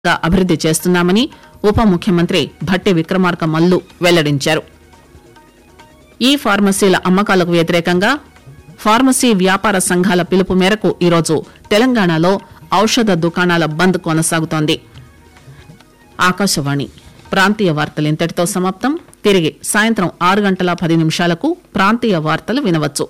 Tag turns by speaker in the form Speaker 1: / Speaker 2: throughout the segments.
Speaker 1: గా అభివృద్ది చేస్తున్నామని ఉప ముఖ్యమంత్రి భట్టి విక్రమార్క మల్లు వెల్లడించారు ఈ ఫార్మసీల అమ్మకాలకు వ్యతిరేకంగా ఫార్మసీ వ్యాపార సంఘాల పిలుపు మేరకు ఈరోజు తెలంగాణలో ఔషధ దుకాణాల బంద్ కొనసాగుతోంది ఆకాశవాణి ప్రాంతీయ వార్తలు ఇంతటితో సమాప్తం తిరిగి సాయంత్రం ఆరు గంటల పది నిమిషాలకు ప్రాంతీయ వార్తలు వినవచ్చు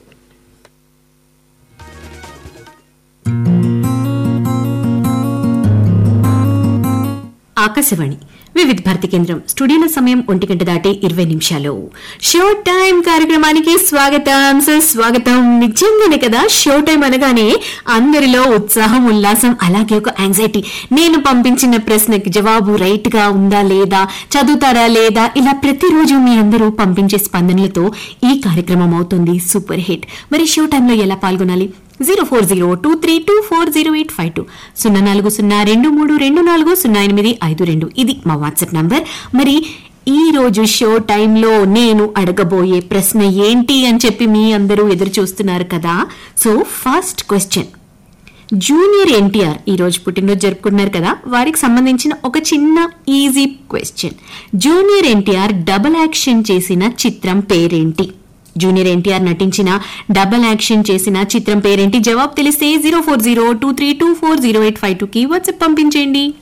Speaker 2: ఆకాశవాణి వివిధ భారతి కేంద్రం స్టూడియోల సమయం ఒంటి గంట దాటి ఇరవై నిమిషాలు షో టైం కార్యక్రమానికి స్వాగతం సుస్వాగతం నిజంగానే కదా షో టైం అనగానే అందరిలో ఉత్సాహం ఉల్లాసం అలాగే ఒక యాంగ్జైటీ నేను పంపించిన ప్రశ్నకి జవాబు రైట్ గా ఉందా లేదా చదువుతారా లేదా ఇలా ప్రతిరోజు మీ అందరూ పంపించే స్పందనలతో ఈ కార్యక్రమం అవుతుంది సూపర్ హిట్ మరి షో టైంలో ఎలా పాల్గొనాలి zero four zero two three two four zero eight five two సున్నా నాలుగు సున్నా రెండు మూడు రెండు నాలుగు సున్నా ఎనిమిది ఐదు రెండు ఇది మా వాట్సాప్ నంబర్ మరి ఈ రోజు షో టైంలో నేను అడగబోయే ప్రశ్న ఏంటి అని చెప్పి మీ అందరూ ఎదురు చూస్తున్నారు కదా so first question junior NTR ఈ రోజు పుట్టినరోజు జరుపుకుంటున్నారు కదా వారికి సంబంధించిన ఒక చిన్న easy question junior NTR double action చేసిన చిత్రం పేరేంటి జూనియర్ ఎన్టీఆర్ నటించిన డబుల్ యాక్షన్ చేసిన చిత్రం పేరేంటి జవాబు తెలిస్తే zero four zero two three two four zero eight five two కి వాట్సాప్ పంపించండి